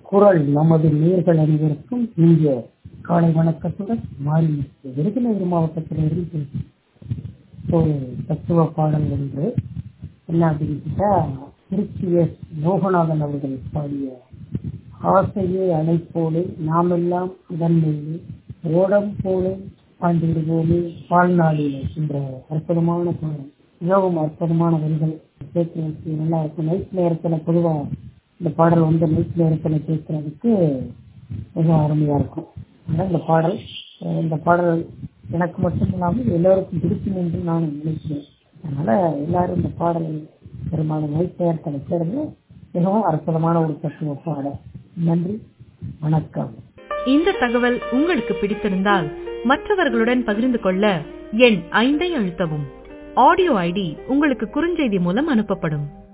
குரல் நமது நேர்கள் அனைவருக்கும் இந்திய காலை வணக்கத்துடன் மாறி விருதுநகர் மாவட்டத்திலிருந்து ஒரு தத்துவ பாடல் ஒன்று என்ன அப்படின்னு கேட்டா திருச்சி எஸ் லோகநாதன் அவர்கள் பாடிய ஆசையே அழைப்போலே நாமெல்லாம் இதன் மீது ஓடம் போலே பாண்டிடுவோமே வாழ்நாளிலே என்ற அற்புதமான பாடல் மிகவும் அற்புதமான வரிகள் கேட்கறதுக்கு நல்லா இருக்கும் நைட் நேரத்தில் பொதுவாக இந்த பாடல் வந்து நைட் நேரத்தில் கேட்கறதுக்கு மிக அருமையா இருக்கும் அதனால் இந்த பாடல் அஹ் இந்த பாடல் எனக்கு மட்டும் இல்லாமல் எல்லோருக்கும் பிடிக்கும் என்று நான் நினைக்கிறேன் அதனால எல்லாரும் இந்த பாடலை பெரும்பாலும் நைட் நேரத்தில் கேளுங்க மிகவும் அற்புதமான ஒரு தத்துவ பாடல் நன்றி வணக்கம் இந்த தகவல் உங்களுக்கு பிடித்திருந்தால் மற்றவர்களுடன் பகிர்ந்து கொள்ள எண் ஐந்தை அழுத்தவும் ஆடியோ ஐடி உங்களுக்கு குறுஞ்செய்தி மூலம் அனுப்பப்படும்